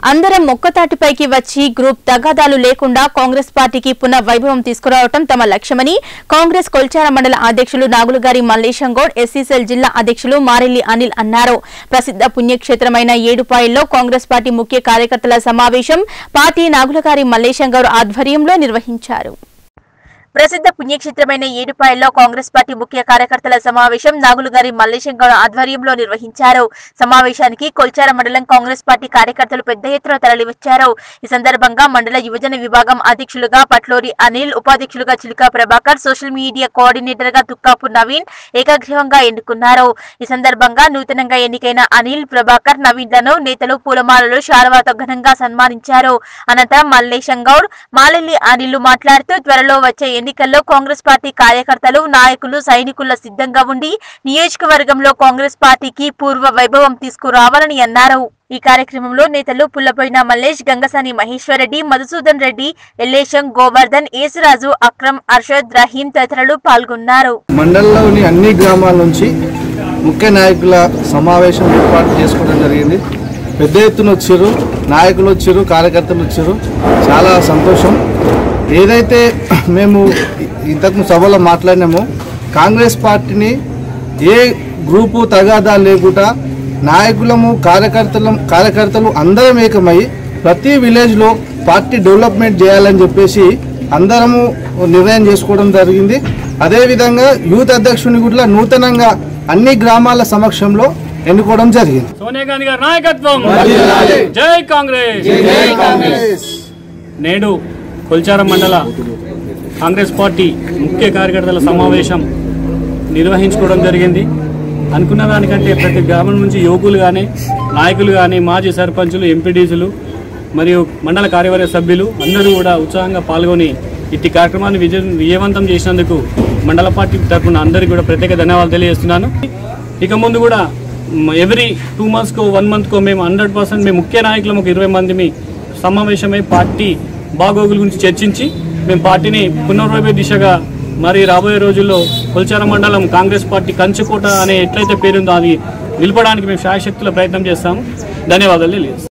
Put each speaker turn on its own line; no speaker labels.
అందరం ఒక్కతాటిపైకి వచ్చి గ్రూప్ తగాదాలు లేకుండా కాంగ్రెస్ పార్టీకి పునః వైభవం తీసుకురావటం తమ లక్ష్యమని కాంగ్రెస్ కొల్చార మండల అధ్యక్షులు నాగులగారి మల్లేశం గౌడ్ ఎస్సీసెల్ జిల్లా అధ్యక్షులు మారెల్లి అనిల్ అన్నారు ప్రసిద్ధ పుణ్యక్షేత్రమైన ఏడుపాయల్లో కాంగ్రెస్ పార్టీ ముఖ్య కార్యకర్తల సమావేశం పార్టీ నాగులగారి మల్లేశం గౌడ్ ఆధ్వర్యంలో నిర్వహించారు ప్రసిద్ధ పుణ్యక్షేత్రమైన ఏడుపాయల్లో కాంగ్రెస్ పార్టీ ముఖ్య కార్యకర్తల సమావేశం నాగులుగారి మల్లేశం గౌడ్ ఆధ్వర్యంలో నిర్వహించారు సమావేశానికి కొల్చార మండలం కాంగ్రెస్ పార్టీ కార్యకర్తలు పెద్ద ఎత్తున తరలివచ్చారు ఈ సందర్భంగా మండల యువజన విభాగం అధ్యక్షులుగా పట్లూరి అనిల్ ఉపాధ్యక్షులుగా చిలుక ప్రభాకర్ సోషల్ మీడియా కోఆర్డినేటర్ గా తుక్కాపు నవీన్ ఏకగ్రీవంగా ఎన్నుకున్నారు ఈ సందర్భంగా నూతనంగా ఎన్నికైన అనిల్ ప్రభాకర్ నవీన్లను నేతలు పూలమాలలు శారవాతో ఘనంగా సన్మానించారు అనంతరం మల్లేశం గౌడ్ మాలెల్లి అనిల్ మాట్లాడుతూ త్వరలో వచ్చే ఎన్నికల్లో కాంగ్రెస్ పార్టీ కార్యకర్తలు నాయకులు సైనికుల సిద్ధంగా ఉండి నియోజకవర్గంలో కాంగ్రెస్ పార్టీకి పూర్వ వైభవం తీసుకురావాలని అన్నారు ఈ కార్యక్రమంలో నేతలు పుల్లపోయిన మల్లేష్ గంగసాని మహేశ్వర్ రెడ్డి మధుసూదన్ రెడ్డి ఎల్లేశం గోవర్ధన్ యేసురాజు అక్రమ్ అర్షద్ రహీం తదితరులు పాల్గొన్నారు
మండలంలోని అన్ని గ్రామాల నుంచి ముఖ్య నాయకుల సమావేశం ఏర్పాటు చేసుకోవడం జరిగింది పెద్ద ఎత్తున వచ్చారు నాయకులు వచ్చారు కార్యకర్తలు వచ్చారు చాలా సంతోషం ఏదైతే మేము ఇంతకు సభలో మాట్లాడినామో కాంగ్రెస్ పార్టీని ఏ గ్రూపు తగాదా లేకుండా నాయకులము కార్యకర్తలు కార్యకర్తలు అందరం ఏకమై ప్రతి విలేజ్లో పార్టీ డెవలప్మెంట్ చేయాలని చెప్పేసి అందరము నిర్ణయం చేసుకోవడం జరిగింది అదేవిధంగా యూత్ అధ్యక్షుని కూడా నూతనంగా అన్ని గ్రామాల సమక్షంలో ఎన్నుకోవడం జరిగింది
సోనియా గాంధీ గారి నాయకత్వం జై కాంగ్రెస్ నేడు కొల్చారం మండల కాంగ్రెస్ పార్టీ ముఖ్య కార్యకర్తల సమావేశం నిర్వహించుకోవడం జరిగింది అనుకున్న దానికంటే ప్రతి గ్రామం నుంచి యువకులు కానీ నాయకులు కానీ మాజీ సర్పంచులు ఎంపీడీసీలు మరియు మండల కార్యవర్గ సభ్యులు అందరూ కూడా ఉత్సాహంగా పాల్గొని ఇట్టి కార్యక్రమాన్ని విజయ విజయవంతం చేసినందుకు మండల పార్టీ తరఫున అందరికీ కూడా ప్రత్యేక ధన్యవాదాలు తెలియజేస్తున్నాను ఇక ముందు కూడా ఎవ్రీ టూ మంత్స్కో వన్ మంత్కో మేము హండ్రెడ్ పర్సెంట్ మేము ముఖ్య నాయకులం ఒక ఇరవై మంది మీ సమావేశమై పార్టీ బాగోగుల గురించి చర్చించి మేము పార్టీని పునర్వైభవ దిశగా మరి రాబోయే రోజుల్లో కొల్చార మండలం కాంగ్రెస్ పార్టీ కంచుకోట అనే ఎట్లయితే పేరుందో అది నిలపడానికి మేము శాయశక్తుల ప్రయత్నం చేస్తాము ధన్యవాదాలు తెలియజేస్తాం